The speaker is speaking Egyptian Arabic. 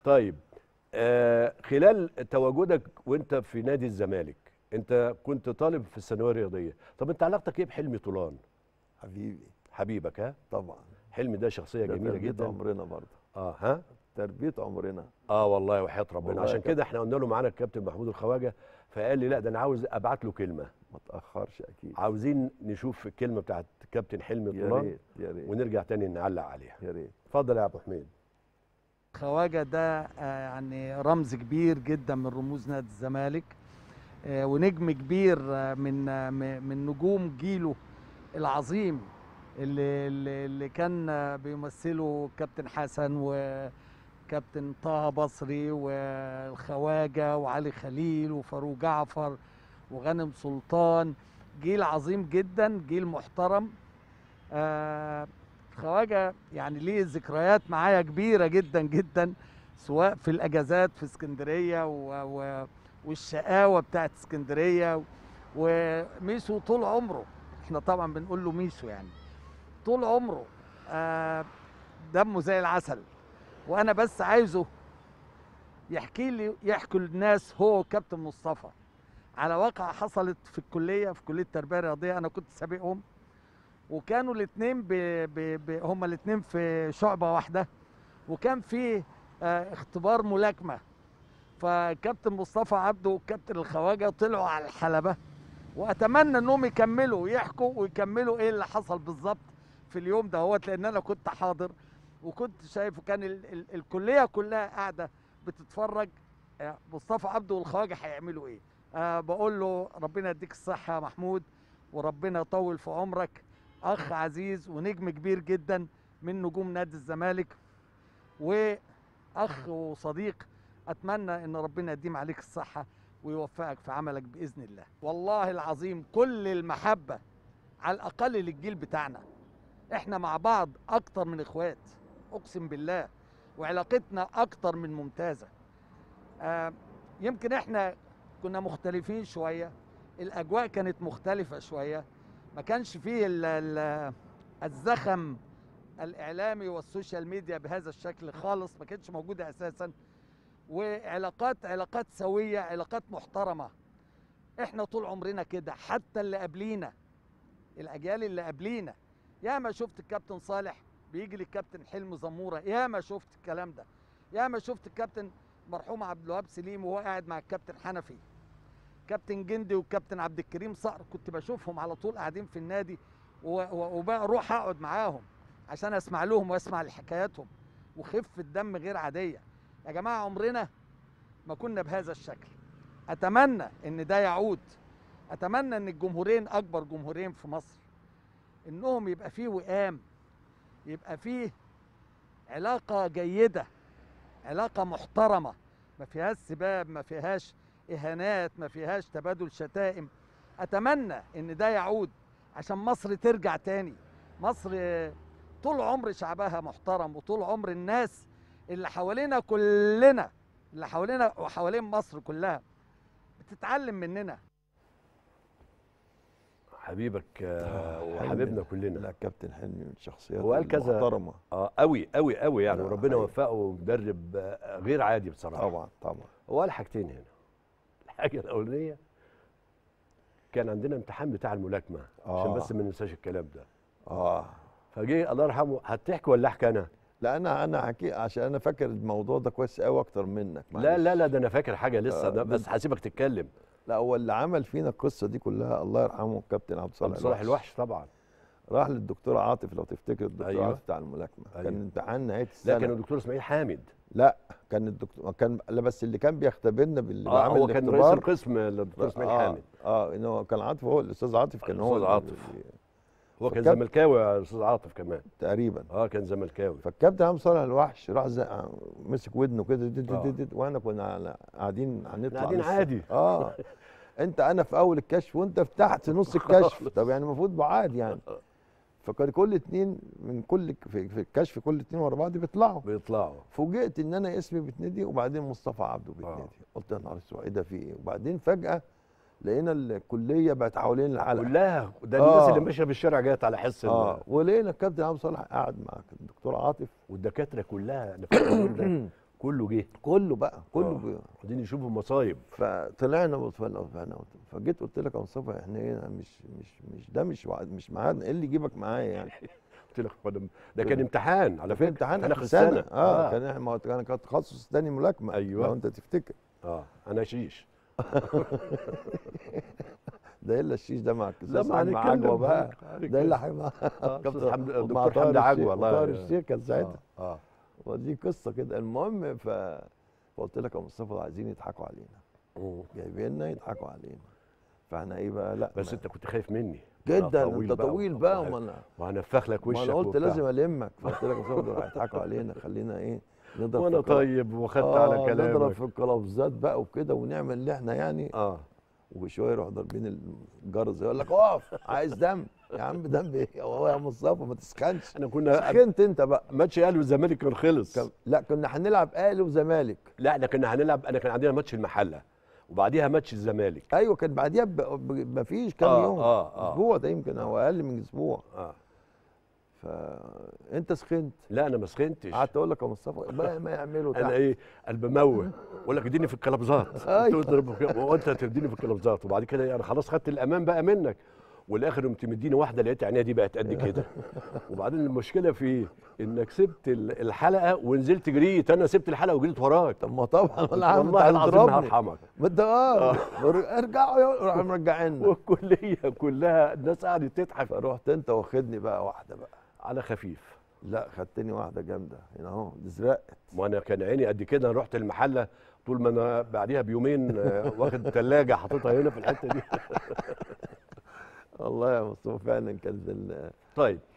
طيب آه خلال تواجدك وانت في نادي الزمالك انت كنت طالب في الثانويه الرياضيه طب انت علاقتك ايه بحلمي طولان حبيبي حبيبك ها طبعا حلمي ده شخصيه ده جميله تربية جدا عمرنا برضه اه ها تربيه عمرنا اه والله وحياه ربنا والله عشان يا كده احنا قلنا له معانا الكابتن محمود الخواجه فقال لي لا ده انا عاوز ابعت له كلمه ما تاخرش اكيد عاوزين نشوف الكلمه بتاعت كابتن حلمي يا طولان ريت يا ريت ونرجع تاني نعلق عليها يا ريت اتفضل يا ابو حميد خواجه ده آه، يعني رمز كبير جدا من رموز نادي الزمالك آه، ونجم كبير آه، من آه، م- من نجوم جيله العظيم اللي اللي اللي كان آه، بيمثله كابتن حسن وكابتن طه بصري والخواجه وعلي خليل وفاروق جعفر وغانم سلطان جيل عظيم جدا جيل محترم آه، خواجه يعني ليه ذكريات معايا كبيره جدا جدا سواء في الاجازات في اسكندريه و... و... والشقاوه بتاعت اسكندريه وميسو طول عمره احنا طبعا بنقول له ميسو يعني طول عمره آه دمه زي العسل وانا بس عايزه يحكي لي يحكوا للناس هو وكابتن مصطفى على واقعة حصلت في الكلية في كلية التربية الرياضية أنا كنت سابقهم وكانوا الاثنين ب... ب... ب... هما الاثنين في شعبة واحدة وكان في آه اختبار ملاكمة فكابتن مصطفى عبده والكابتن الخواجة طلعوا على الحلبة وأتمنى إنهم يكملوا ويحكوا ويكملوا إيه اللي حصل بالظبط في اليوم ده هو لأن أنا كنت حاضر وكنت شايف وكان ال... ال... الكلية كلها قاعدة بتتفرج آه، مصطفى عبده والخواجة هيعملوا إيه آه بقول له ربنا يديك الصحة يا محمود وربنا يطول في عمرك أخ عزيز ونجم كبير جدا من نجوم نادي الزمالك وأخ وصديق أتمنى إن ربنا يديم عليك الصحة ويوفقك في عملك بإذن الله والله العظيم كل المحبة على الأقل للجيل بتاعنا إحنا مع بعض أكتر من إخوات أقسم بالله وعلاقتنا أكتر من ممتازة آه يمكن إحنا كنا مختلفين شوية الأجواء كانت مختلفة شوية ما كانش فيه ال- ال- الزخم الإعلامي والسوشيال ميديا بهذا الشكل خالص ما كانتش موجودة أساسا وعلاقات علاقات سوية علاقات محترمة احنا طول عمرنا كده حتى اللي قبلينا الأجيال اللي قبلينا يا ما شفت الكابتن صالح بيجي للكابتن حلمي زمورة يا ما شفت الكلام ده يا ما شفت الكابتن مرحوم عبد الوهاب سليم وهو قاعد مع الكابتن حنفي كابتن جندي والكابتن عبد الكريم صقر كنت بشوفهم على طول قاعدين في النادي و- و- وبقى اروح اقعد معاهم عشان اسمع لهم واسمع لحكاياتهم وخفه دم غير عاديه يا جماعه عمرنا ما كنا بهذا الشكل اتمنى ان ده يعود اتمنى ان الجمهورين اكبر جمهورين في مصر انهم يبقى فيه وئام يبقى فيه علاقه جيده علاقه محترمه ما فيهاش سباب ما فيهاش اهانات ما فيهاش تبادل شتائم اتمنى ان ده يعود عشان مصر ترجع تاني مصر آه، طول عمر شعبها محترم وطول عمر الناس اللي حوالينا كلنا اللي حوالينا وحوالين مصر كلها بتتعلم مننا حبيبك آه حلمي. وحبيبنا كلنا لا كابتن حلمي من الشخصيات هو قال كذا- المحترمه اه قوي قوي قوي يعني لا، وربنا حقيقي. وفقه مدرب آه، غير عادي بصراحه طبعا طبعا هو قال حاجتين هنا الحاجه الاولانيه كان عندنا امتحان بتاع الملاكمه عشان آه. بس ما ننساش الكلام ده اه فجه الله يرحمه هتحكي ولا احكي انا لا انا انا حكي عشان انا فاكر الموضوع ده كويس قوي اكتر منك لا معلش. لا لا ده انا فاكر حاجه لسه آه، ده بس بس- هسيبك تتكلم لا هو اللي عمل فينا القصه دي كلها الله يرحمه الكابتن عبد الصالح عبد الصالح الوحش طبعا راح للدكتور عاطف لو تفتكر الدكتور أيوة. عاطف بتاع الملاكمه أيوة. كان امتحان نهايه لا السنه كان الدكتور اسماعيل حامد لا كان الدكتور كان لا بس اللي كان بيختبرنا باللي اه بعمل هو كان رئيس الاختبار القسم الدكتور اسماعيل اه حامد اه ان هو كان عاطف هو الاستاذ عاطف كان هو الأستاذ اللي- عاطف. هو كان فكان- زملكاوي يا استاذ عاطف كمان تقريبا اه كان زملكاوي فالكابتن عم صالح الوحش راح زق- مسك ودنه كده دد- آه. دد- دد- وانا كنا على- قاعدين هنطلع قاعدين لسه. عادي. اه انت انا في اول الكشف وانت في تحت نص الكشف خالص. طب يعني المفروض بعاد يعني فكان كل اتنين من كل في, في الكشف كل اتنين ورا بعض بيطلعوا بيطلعوا فوجئت ان انا اسمي بتندي وبعدين مصطفى عبده بتندي قلت يا نهار اسود ايه ده في ايه وبعدين فجاه لقينا الكليه بقت حوالين الحلقه كلها ده آه. الناس اللي ماشيه في الشارع جت على حس اه اه ولقينا الكابتن عبد صالح قاعد مع الدكتور عاطف والدكاتره كلها انا فاكر اليوم ده كله جه كله بقى كله آه. بي- عايزين يشوفوا مصايب فطلعنا وطلعنا فانا فجيت قلت لك يا مصطفى احنا ايه مش مش مش ده مش وعد مش ميعادنا ايه اللي يجيبك معايا يعني قلت لك هو ده- ده كان امتحان على في فكره امتحان كان اخر آخر السنه السنة. اه, آه. كان ما هو كان كان تخصص تاني ملاكمه أيوة. لو انت تفتكر اه انا شيش ده الا الشيش ده مع لا الكساس ما مع هنتكلم عجوه بقى هنتكلم. ده اللي حاجه آه، كابتن حمد- مع الدكتور طاهر حمدي عجوة، الشيخ- الله طاهر ي- الشيخ كان ساعتها اه اه ودي قصه كده المهم ف فقلت لك يا مصطفى عايزين يضحكوا علينا مم. جايبيننا يضحكوا علينا فاحنا ايه بقى لا بس ما- انت كنت خايف مني جدا أنا انت طويل بقى وما انا وهنفخ لك ما وشك انا قلت وبتاع. لازم المك فقلت لك يا مصطفى دول هيضحكوا علينا خلينا ايه نضرب وانا في الكلام- طيب وخدت آه، على نضرب كلامك في القلبزات بقى وكده ونعمل اللي احنا يعني اه وشويه يروحوا ضاربين الجرس يقول لك اقف عايز دم يا عم دم ايه هو يا مصطفى ما تسخنش انا كنا سخنت انت بقى ماتش الاهلي والزمالك كان خلص كم- لا كنا هنلعب اهلي وزمالك لا احنا كنا هنلعب انا كان عندنا ماتش المحله وبعديها ماتش الزمالك ايوه كان بعديها ب... ب... مفيش كام آه، يوم آه، آه. اسبوع ده يمكن او اقل من اسبوع اه فانت سخنت لا انا ما سخنتش قعدت اقول لك يا مصطفى ما, ما يعملوا انا تحت ايه قلب موه اقول لك اديني في الكلابزات أيوة. تضرب في- وانت تديني في الكلابزات وبعد كده يعني خلاص خدت الامان بقى منك والاخر قمت مديني واحده لقيت عينيها دي بقت قد كده وبعدين المشكله في ايه؟ انك سبت ال- الحلقه ونزلت جريت انا سبت الحلقه وجريت وراك طب ما طبعا ولا عم والله العظيم هتضربني هرحمك ما انت اه ارجعوا يا- راح مرجعيننا والكليه كلها الناس قعدت تضحك فرحت انت واخدني بقى واحده بقى على خفيف لا خدتني واحده جامده هنا اهو ازرقت وانا كان عيني قد كده أنا رحت المحله طول ما انا بعديها بيومين آه، واخد ثلاجه حاططها هنا في الحته دي والله يا مصطفى فعلا كانت ال- طيب